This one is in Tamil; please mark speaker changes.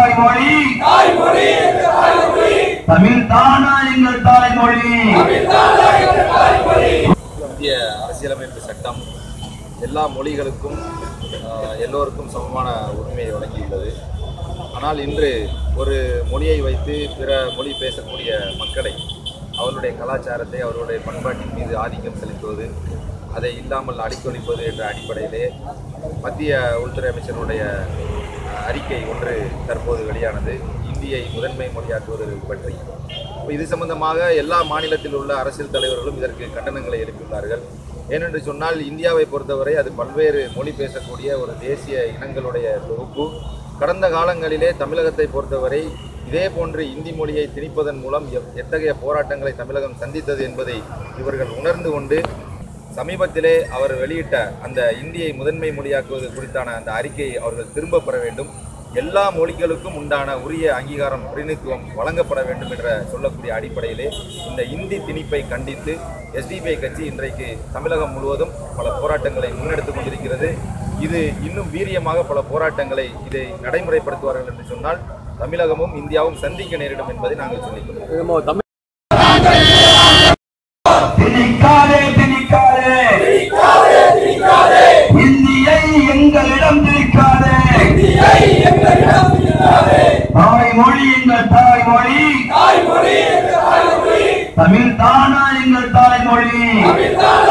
Speaker 1: தாய்மொழி
Speaker 2: தாய்மொழி எங்கள் தாய்மொழி
Speaker 1: தமிழ் தானா எங்கள் தாய்மொழி
Speaker 3: இந்திய அரசியலமைப்பு சட்டம் எல்லா மொழிகளுக்கும் ஆஹ், எல்லோருக்கும் சமமான உரிமையை வழங்கியுள்ளது ஆனால் இன்று ஒரு மொழியை வைத்து பிற மொழி பேசக்கூடிய மக்களை அவர்களுடைய கலாச்சாரத்தை அவர்களுடைய பண்பாட்டின் மீது ஆதிக்கம் செலுத்துவது அதை இல்லாமல் அடிக்கொழிப்பது என்ற அடிப்படையிலே மத்திய உள்துறை அமைச்சருடைய ஆஹ், அறிக்கை ஒன்று தற்போது வெளியானது இந்தியை முதன்மை மொழியாக்குவது பற்றி இப்ப இது சம்பந்தமாக எல்லா மாநிலத்தில் உள்ள அரசியல் தலைவர்களும் இதற்கு கண்டனங்களை எழுப்பியுள்ளார்கள் ஏனென்று சொன்னால் இந்தியாவை பொறுத்தவரை அது பல்வேறு மொழி பேசக்கூடிய ஒரு தேசிய இனங்களுடைய தொகுப்பு கடந்த காலங்களிலே தமிழகத்தை பொறுத்தவரை இதே போன்று இந்தி மொழியை திணிப்பதன் மூலம் எப்- எத்தகைய போராட்டங்களை தமிழகம் சந்தித்தது என்பதை இவர்கள் உணர்ந்து கொண்டு சமீபத்திலே அவர் வெளியிட்ட அந்த இந்தியை முதன்மை மொழியாக்குவது குறித்தான அந்த அறிக்கையை அவர்கள் திரும்ப பெற வேண்டும் எல்லா மொழிகளுக்கும் உண்டான உரிய அங்கீகாரம் பிரதிநிதித்துவம் வழங்கப்பட வேண்டும் என்ற சொல்லக்கூடிய அடிப்படையிலே இந்த இந்தி திணிப்பை கண்டித்து எஸ்டிபிஐ கட்சி இன்றைக்கு தமிழகம் முழுவதும் பல போராட்டங்களை முன்னெடுத்துக் கொண்டிருக்கிறது இது இன்னும் வீரியமாக பல போராட்டங்களை இதை நடைமுறைப்படுத்துவார்கள் என்று சொன்னால் தமிழகமும் இந்தியாவும் சந்திக்க நேரிடும் என்பதை நாங்கள் சொல்லிக்கொள்கிறோம்
Speaker 1: திணிக்காதே திணிக்காதே இந்தியை எங்களிடம் திணிக்காதே தாய்மொழி எங்கள் தாய்மொழி
Speaker 2: தாய்மொழி எங்கள் தாய்மொழி
Speaker 1: தமிழ் தானா எங்கள் தாய்மொழி